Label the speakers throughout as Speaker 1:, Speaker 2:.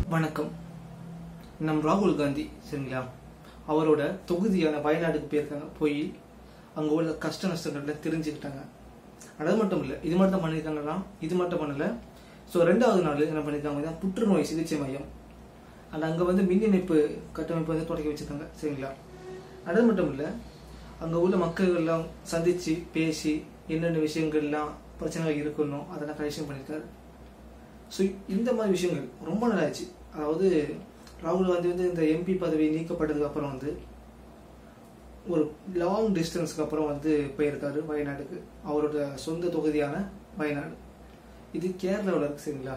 Speaker 1: வணக்கம் நம் ராகுல் காந்தி சரிங்களா அவரோட தொகுதியான வயநாடுக்கு போயிருக்காங்க போய் அங்கே உள்ள கஷ்ட நஷ்டங்களை தெரிஞ்சுக்கிட்டாங்க அது மட்டும் இல்லை இது மட்டும் தான் பண்ணியிருக்காங்கன்னா இது மட்டும் பண்ணல ஸோ ரெண்டாவது நாள் என்ன பண்ணியிருக்காங்க தான் புற்றுநோய் சிகிச்சை மையம் அண்ட் அங்கே வந்து மின் இணைப்பு கட்டமைப்பு வந்து தொடக்கி வச்சிருக்காங்க சரிங்களா அது மட்டும் இல்லை அங்கே உள்ள மக்கள் எல்லாம் சந்திச்சு பேசி என்னென்ன விஷயங்கள்லாம் பிரச்சனைகள் இருக்கணும் அதெல்லாம் கரெக்ஷன் பண்ணியிருக்காரு ஸோ இந்த மாதிரி விஷயங்கள் ரொம்ப நல்லாச்சு அதாவது ராகுல் காந்தி வந்து இந்த எம்பி பதவி நீக்கப்பட்டதுக்கு அப்புறம் வந்து ஒரு லாங் டிஸ்டன்ஸ்க்கு அப்புறம் வந்து போயிருக்காரு வயநாடுக்கு அவரோட சொந்த தொகுதியான வயநாடு இது கேரளாவில் இருக்கு சரிங்களா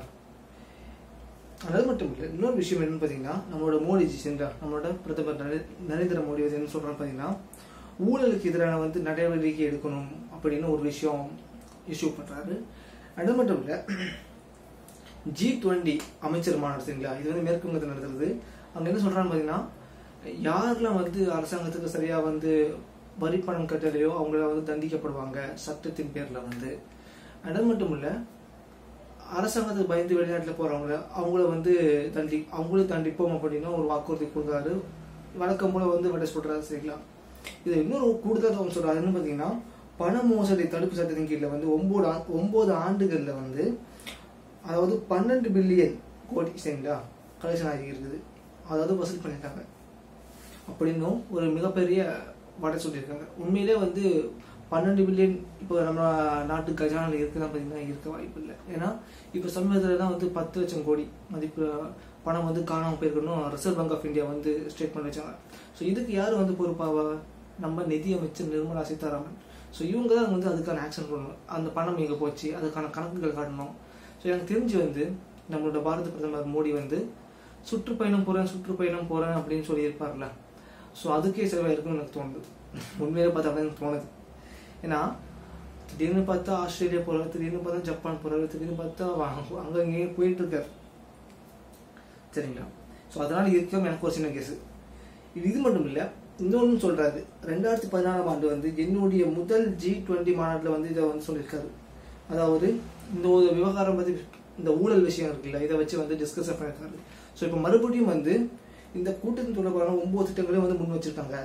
Speaker 1: அது மட்டும் இல்லை இன்னொரு விஷயம் என்னன்னு பார்த்தீங்கன்னா நம்மளோட மோடிஜி சரிங்களா நம்மளோட பிரதமர் நரே- நரேந்திர மோடி வந்து என்ன சொல்றாரு பார்த்தீங்கன்னா ஊழலுக்கு எதிரான வந்து நடவடிக்கை எடுக்கணும் அப்படின்னு ஒரு விஷயம் இஷ்யூ பண்றாரு அது மட்டும் இல்லை ஜி டுவெண்ட்டி அமைச்சர் மாநாடு சரிங்களா இது வந்து மேற்கு வங்கத்தில் நடத்துறது அங்க என்ன சொல்றான்னு பாத்தீங்கன்னா யாரெல்லாம் வந்து அரசாங்கத்துக்கு சரியா வந்து வரி பணம் கட்டலையோ அவங்கள வந்து தண்டிக்கப்படுவாங்க சட்டத்தின் பேர்ல வந்து அது மட்டும் இல்ல அரசாங்கத்துக்கு பயந்து வெளிநாட்டுல போறவங்கள அவங்கள வந்து தண்டி அவங்களும் தண்டிப்போம் அப்படின்னா ஒரு வாக்குறுதி கொடுக்குறாரு வழக்கம் போல வந்து விட சொல்றாரு சரிங்களா இது இன்னொரு கூடுதல் அவங்க சொல்றாரு என்ன பாத்தீங்கன்னா பண மோசடி தடுப்பு சட்டத்தின் கீழ வந்து ஒன்பது ஆ- ஒன்பது ஆண்டுகள்ல வந்து அதாவது பன்னெண்டு பில்லியன் கோடி சரிங்களா கலெக்ஷன் ஆகி இருக்குது அதாவது வசூல் பண்ணியிருக்காங்க அப்படின்னும் ஒரு மிகப்பெரிய வடை சொல்லியிருக்காங்க உண்மையிலே வந்து பன்னெண்டு பில்லியன் இப்போ நம்ம நாட்டு கஜானால இருக்குதான் பார்த்தீங்கன்னா இருக்க வாய்ப்பு இல்லை ஏன்னா இப்போ சமீபத்தில் தான் வந்து பத்து லட்சம் கோடி மதிப்பு பணம் வந்து காணாமல் போயிருக்கணும் ரிசர்வ் பேங்க் ஆஃப் இந்தியா வந்து ஸ்டேட்மெண்ட் வச்சாங்க ஸோ இதுக்கு யார் வந்து பொறுப்பாவா நம்ம நிதி அமைச்சர் நிர்மலா சீதாராமன் ஸோ இவங்க தான் வந்து அதுக்கான ஆக்ஷன் பண்ணணும் அந்த பணம் எங்கே போச்சு அதுக்கான கணக்குகள் காட்டணும் ஸோ எனக்கு தெரிஞ்சு வந்து நம்மளோட பாரத பிரதமர் மோடி வந்து சுற்றுப்பயணம் போறேன் சுற்றுப்பயணம் போறேன் அப்படின்னு சொல்லியிருப்பார்ல ஸோ அதுக்கே செலவாயிருக்குன்னு எனக்கு தோணுது உண்மையிலே பார்த்தா அப்படி எனக்கு தோணுது ஏன்னா திடீர்னு பார்த்தா ஆஸ்திரேலியா போறாரு திடீர்னு பார்த்தா ஜப்பான் போறாரு திடீர்னு பார்த்தா அங்க- அங்க இங்கேயும் போயிட்டு இருக்காரு சரிங்களா ஸோ அதனால இருக்கும் எனக்கு ஒரு சின்ன கேஸ் இது இது மட்டும் இல்ல இன்னொன்னு சொல்றாரு ரெண்டாயிரத்தி பதினாறாம் ஆண்டு வந்து என்னுடைய முதல் ஜி டுவெண்ட்டி மாநாட்டில் வந்து இதை வந்து சொல்லியிருக்காரு அதாவது இந்த ஒரு விவகாரம் பத்தி இந்த ஊழல் விஷயம் இருக்குல்ல இதை வச்சு வந்து டிஸ்கஸ் பண்ணியிருக்காரு ஸோ இப்போ மறுபடியும் வந்து இந்த கூட்டத்தின் தொடர்பான ஒன்பது திட்டங்களையும் வந்து முன் வச்சிருக்காங்க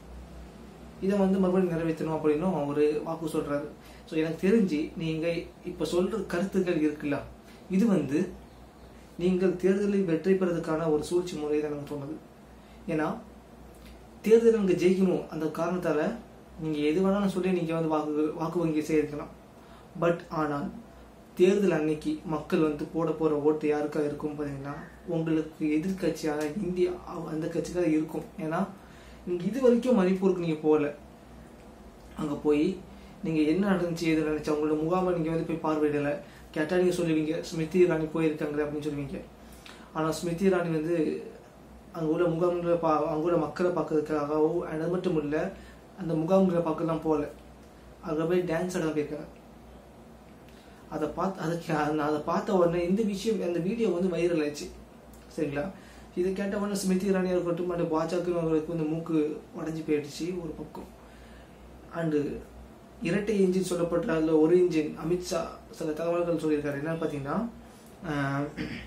Speaker 1: இதை வந்து மறுபடியும் நிறைவேற்றணும் அப்படின்னும் ஒரு வாக்கு சொல்றாரு ஸோ எனக்கு தெரிஞ்சு நீங்க இப்ப சொல்ற கருத்துக்கள் இருக்குல்ல இது வந்து நீங்கள் தேர்தலில் வெற்றி பெறதுக்கான ஒரு சூழ்ச்சி முறை தான் எனக்கு தோணுது ஏன்னா தேர்தல் அங்கே ஜெயிக்கணும் அந்த காரணத்தால நீங்க எது வேணாலும் சொல்லி நீங்க வந்து வாக்கு வாக்கு வங்கி செய்திருக்கலாம் பட் ஆனால் தேர்தல் அன்னைக்கு மக்கள் வந்து போட போற ஓட்டு யாருக்கா இருக்கும் பாத்தீங்கன்னா உங்களுக்கு எதிர்க்கட்சியான இந்தியா அவ- அந்த கட்சி தான் இருக்கும் ஏன்னா நீங்க இது வரைக்கும் மணிப்பூருக்கு நீங்க போகல அங்க போய் நீங்க என்ன நடந்துச்சு எது நினைச்சு அவங்களோட முகாமை நீங்க வந்து போய் பார்வையிடல கேட்டா நீங்க சொல்லுவீங்க ஸ்மிருதி இராணி போயிருக்காங்க அப்படின்னு சொல்லுவீங்க ஆனா ஸ்மிருதி இராணி வந்து அங்க உள்ள முகாம்களை பா அங்க உள்ள மக்களை பார்க்கறதுக்காகவோ அது மட்டும் இல்ல அந்த முகாம்களை பார்க்கலாம் போகல அங்க போய் டான்ஸ் ஆட போயிருக்காங்க அதை பார்த்து அதுக்கு அந்த- அதை பார்த்த உடனே இந்த விஷயம் அந்த வீடியோ வந்து வைரல் ஆயிடுச்சு சரிங்களா இது கேட்ட உடனே ஸ்மிருதி இரானியா இருக்கட்டும் அண்ட் பாஜக அவங்களுக்கு வந்து மூக்கு உடஞ்சி போயிடுச்சு ஒரு பக்கம் அண்டு இரட்டை இன்ஜின் சொல்லப்பட்ட அதுல ஒரு இன்ஜின் அமித்ஷா சில தகவல்கள் சொல்லியிருக்காரு என்னன்னு பார்த்தீங்கன்னா ஆஹ்,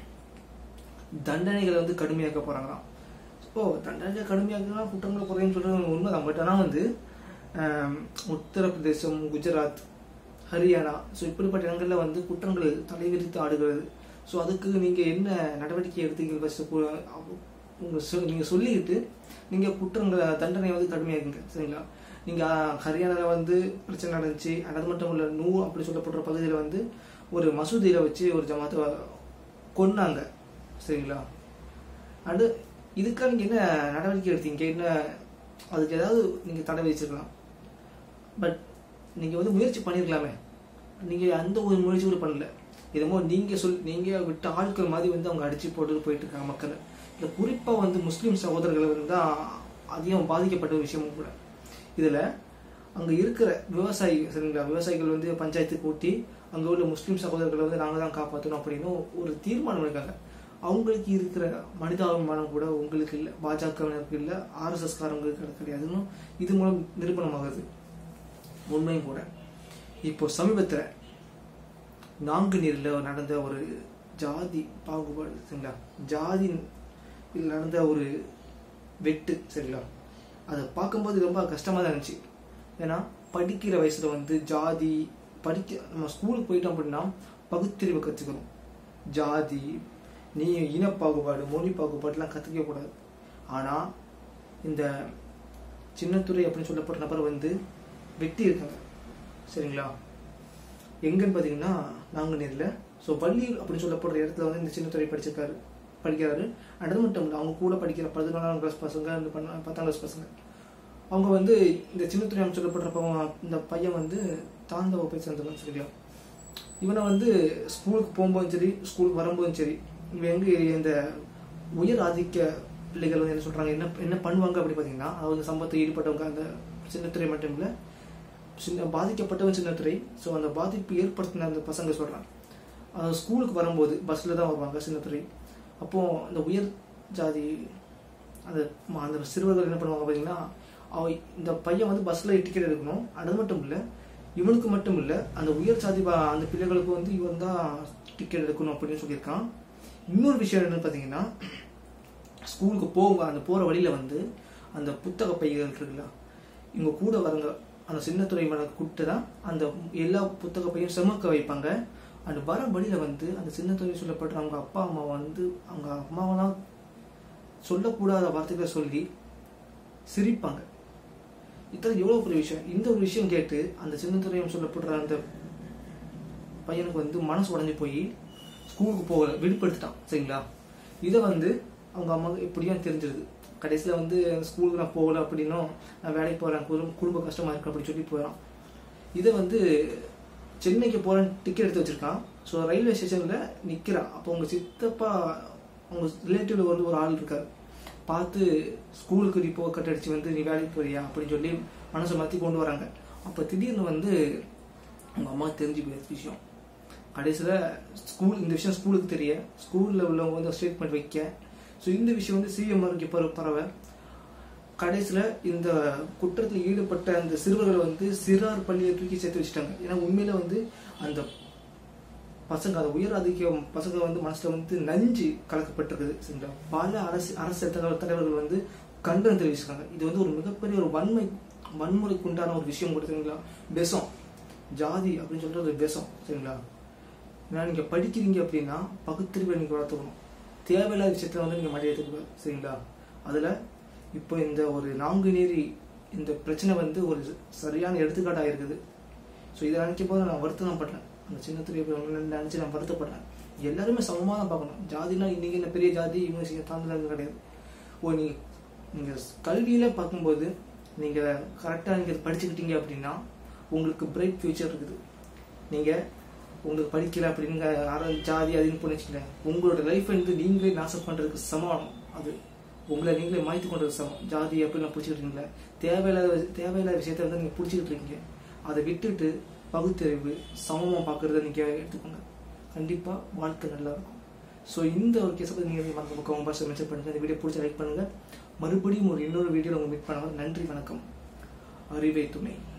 Speaker 1: தண்டனைகளை வந்து கடுமையாக்க போறாங்களாம் ஓ தண்டனை கடுமையாக்கலாம் குற்றங்கள் குறையும் சொல்றது உண்மைதான் பட் ஆனால் வந்து ஆஹ், உத்தரப்பிரதேசம் குஜராத் ஹரியானா ஸோ இப்படிப்பட்ட இடங்கள்ல வந்து குற்றங்கள் தலைவிரித்து ஆடுகிறது ஸோ அதுக்கு நீங்க என்ன நடவடிக்கை எடுத்தீங்க ஃபர்ஸ்ட் உங்க சொ- நீங்க சொல்லிக்கிட்டு நீங்க குற்றங்களை தண்டனை வந்து கடுமையாக்குங்க சரிங்களா நீங்க ஆஹ், ஹரியானால வந்து பிரச்சனை நடந்துச்சு அது மட்டும் இல்ல நூ அப்படி சொல்லப்படுற பகுதியில வந்து ஒரு மசூதியில வச்சு ஒரு ஜமாத்தை கொன்னாங்க சரிங்களா அண்டு இதுக்காக நீங்க என்ன நடவடிக்கை எடுத்தீங்க என்ன அதுக்கு ஏதாவது நீங்க தடை வச்சிருக்கலாம் பட் நீங்க வந்து முயற்சி பண்ணிருக்கலாமே நீங்க அந்த ஒரு முயற்சி கூட பண்ணல என்னமோ நீங்க சொல் நீங்க விட்ட ஆட்கள் மாதிரி வந்து அவங்க அடிச்சு போட்டு போயிட்டு இருக்காங்க மக்களை இல்ல குறிப்பா வந்து முஸ்லிம் சகோதரர்கள் வந்து தான் அதிகம் பாதிக்கப்பட்ட ஒரு விஷயமும் கூட இதுல அங்க இருக்கிற விவசாயி சரிங்களா விவசாயிகள் வந்து பஞ்சாயத்து கூட்டி அங்க உள்ள முஸ்லிம் சகோதரர்களை வந்து நாங்க தான் காப்பாற்றணும் அப்படின்னு ஒரு தீர்மானம் இருக்காங்க அவங்களுக்கு இருக்கிற மனிதாபிமானம் கூட உங்களுக்கு இல்லை பாஜகவினருக்கு இல்லை ஆர்எஸ்எஸ் காரங்களுக்கு கிடையாதுன்னு இது மூலம் நிரூபணமாகுது உண்மையும் கூட இப்போ சமீபத்தில் நான்கு நீரில் நடந்த ஒரு ஜாதி பாகுபாடு சரிங்களா ஜாதி இதில் நடந்த ஒரு வெட்டு சரிங்களா அதை பார்க்கும்போது ரொம்ப கஷ்டமாக தான் இருந்துச்சு ஏன்னா படிக்கிற வயசுல வந்து ஜாதி படிக்க நம்ம ஸ்கூலுக்கு போயிட்டோம் அப்படின்னா பகுத்தறிவு கற்றுக்கணும் ஜாதி நீ இனப்பாகுபாடு மொழி பாகுபாடுலாம் கற்றுக்க கூடாது ஆனால் இந்த சின்னத்துறை அப்படின்னு சொல்லப்பட்ட நபர் வந்து வெட்டி இருக்காங்க சரிங்களா எங்கன்னு பார்த்தீங்கன்னா நாங்குநேரில் ஸோ பள்ளி அப்படின்னு சொல்லப்படுற இடத்துல வந்து இந்த சின்னத்துறை படிச்சிருக்காரு படிக்கிறாரு அது மட்டும் இல்லை அவங்க கூட படிக்கிற பதினொன்றாம் கிளாஸ் பசங்க இந்த பண்ண பத்தாம் கிளாஸ் பசங்க அவங்க வந்து இந்த சின்னத்துறை அப்படின்னு சொல்லப்படுறப்ப இந்த பையன் வந்து தாழ்ந்த வகுப்பை சேர்ந்தவன் சரிங்களா இவனை வந்து ஸ்கூலுக்கு போகும்போதும் சரி ஸ்கூலுக்கு வரும்போதும் சரி இவன் எங்க இந்த உயர் ஆதிக்க பிள்ளைகள் வந்து என்ன சொல்றாங்க என்ன என்ன பண்ணுவாங்க அப்படி பார்த்தீங்கன்னா அதாவது சம்பவத்தில் ஈடுபட்டவங்க அந்த சின்னத்துறை மட்டும் இல்லை சின்ன பாதிக்கப்பட்டவன் சின்னத்துறை ஸோ அந்த பாதிப்பு ஏற்படுத்தின அந்த பசங்க சொல்றாங்க அது ஸ்கூலுக்கு வரும்போது பஸ்ல தான் வருவாங்க சின்னத்துறை அப்போ அந்த உயர் ஜாதி அந்த ம- அந்த சிறுவர்கள் என்ன பண்ணுவாங்க பார்த்தீங்கன்னா அவ இந்த பையன் வந்து பஸ்ல டிக்கெட் எடுக்கணும் அது மட்டும் இல்லை இவனுக்கு மட்டும் இல்லை அந்த உயர் ஜாதி பா- அந்த பிள்ளைகளுக்கு வந்து இவன் தான் டிக்கெட் எடுக்கணும் அப்படின்னு சொல்லியிருக்கான் இன்னொரு விஷயம் என்னன்னு பார்த்தீங்கன்னா ஸ்கூலுக்கு போக அந்த போகிற வழியில் வந்து அந்த புத்தக பைகள் இருக்குல்ல இவங்க கூட வரங்க அந்த சின்னத்துறை மேலே கூப்பிட்டு தான் அந்த எல்லா புத்தக பையும் சுமக்க வைப்பாங்க அந்த வர வழியில் வந்து அந்த சின்னத்துறை சொல்லப்பட்ட அவங்க அப்பா அம்மா வந்து அவங்க அம்மாவெல்லாம் சொல்லக்கூடாத வார்த்தைகளை சொல்லி சிரிப்பாங்க இத்தனை எவ்வளோ பெரிய விஷயம் இந்த ஒரு விஷயம் கேட்டு அந்த சின்னத்துறையம் சொல்லப்படுற அந்த பையனுக்கு வந்து மனசு உடஞ்சி போய் ஸ்கூலுக்கு போகல விடுபடுத்திட்டான் சரிங்களா இதை வந்து அவங்க அம்மாவுக்கு எப்படியும் தெரிஞ்சிருது கடைசியில் வந்து ஸ்கூலுக்கு நான் போகல அப்படின்னும் நான் வேலைக்கு போகிறேன் குடும்ப குடும்ப கஷ்டமாக இருக்கு அப்படின்னு சொல்லி போயிடான் இதை வந்து சென்னைக்கு போகிறேன் டிக்கெட் எடுத்து வச்சிருக்கான் ஸோ ரயில்வே ஸ்டேஷனில் நிற்கிறான் அப்போ உங்கள் சித்தப்பா அவங்க ரிலேட்டிவ்ல வந்து ஒரு ஆள் இருக்காரு பார்த்து ஸ்கூலுக்கு நீ போ கட்டடிச்சு வந்து நீ வேலைக்கு போறியா அப்படின்னு சொல்லி மனசை மாற்றி கொண்டு வராங்க அப்போ திடீர்னு வந்து அவங்க அம்மா தெரிஞ்சு போயிருச்சு விஷயம் கடைசியில் ஸ்கூல் இந்த விஷயம் ஸ்கூலுக்கு தெரிய ஸ்கூலில் உள்ளவங்க வந்து ஸ்டேட்மெண்ட் வைக்க ஸோ இந்த விஷயம் வந்து சிஎம் வரைக்கும் பரவ பரவ கடைசியில் இந்த குற்றத்தில் ஈடுபட்ட அந்த சிறுவர்களை வந்து சிறார் பள்ளியை தூக்கி சேர்த்து வச்சுட்டாங்க ஏன்னா உண்மையில வந்து அந்த பசங்க அந்த உயர் அதிகம் பசங்க வந்து மனசுல வந்து நஞ்சு கலக்கப்பட்டிருக்குது சரிங்களா பல அரசு அரசியல் தலைவர் தலைவர்கள் வந்து கண்டனம் தெரிவிச்சிருக்காங்க இது வந்து ஒரு மிகப்பெரிய ஒரு வன்மை வன்முறைக்கு உண்டான ஒரு விஷயம் கூட சரிங்களா விஷம் ஜாதி அப்படின்னு சொல்றது ஒரு விஷம் சரிங்களா ஏன்னா நீங்க படிக்கிறீங்க அப்படின்னா பகுத்தறிவை நீங்க வளர்த்துக்கணும் தேவையில்லாத விஷயத்துல வந்து நீங்க மடியை எடுத்துக்கூடாது சரிங்களா அதுல இப்போ இந்த ஒரு நான்கு நீரி இந்த பிரச்சனை வந்து ஒரு சரியான எடுத்துக்காட்டா இருக்குது ஸோ இதை நினைக்கும் போது நான் வருத்தம் படுறேன் அந்த சின்னத்துறை நினைச்சு நான் வருத்தப்படுறேன் எல்லாருமே சமமாக தான் பார்க்கணும் ஜாதினா இன்னைக்கு என்ன பெரிய ஜாதி இவங்க செய்ய தாழ்ந்தது கிடையாது ஓ நீங்க நீங்க கல்வியில பார்க்கும்போது நீங்க கரெக்டாக நீங்க படிச்சுக்கிட்டீங்க அப்படின்னா உங்களுக்கு பிரைட் ஃபியூச்சர் இருக்குது நீங்க உங்களுக்கு படிக்கல அப்படிங்க யாரும் ஜாதி அதுன்னு பண்ணிச்சுக்கல உங்களோட லைஃப் வந்து நீங்களே நாசம் பண்றதுக்கு சமானம் அது உங்களை நீங்களே மாய்த்து கொண்டது சமம் ஜாதி அப்படின்னு பிடிச்சிக்கிட்டீங்களா தேவையில்லாத தேவையில்லாத விஷயத்த வந்து நீங்க பிடிச்சிக்கிட்டு இருக்கீங்க அதை விட்டுட்டு பகுத்தறிவு சமமாக பார்க்கறத நீங்க எடுத்துக்கோங்க கண்டிப்பா வாழ்க்கை நல்லா இருக்கும் ஸோ இந்த ஒரு கேஸை பற்றி நீங்கள் மறக்க பக்கம் பாஷை மென்ஷன் பண்ணுங்க இந்த வீடியோ பிடிச்ச லைக் பண்ணுங்க மறுபடியும் ஒரு இன்னொரு வீடியோவில் உங்க மீட் பண்ணுவோம் நன்றி வணக்கம் அறிவை துணை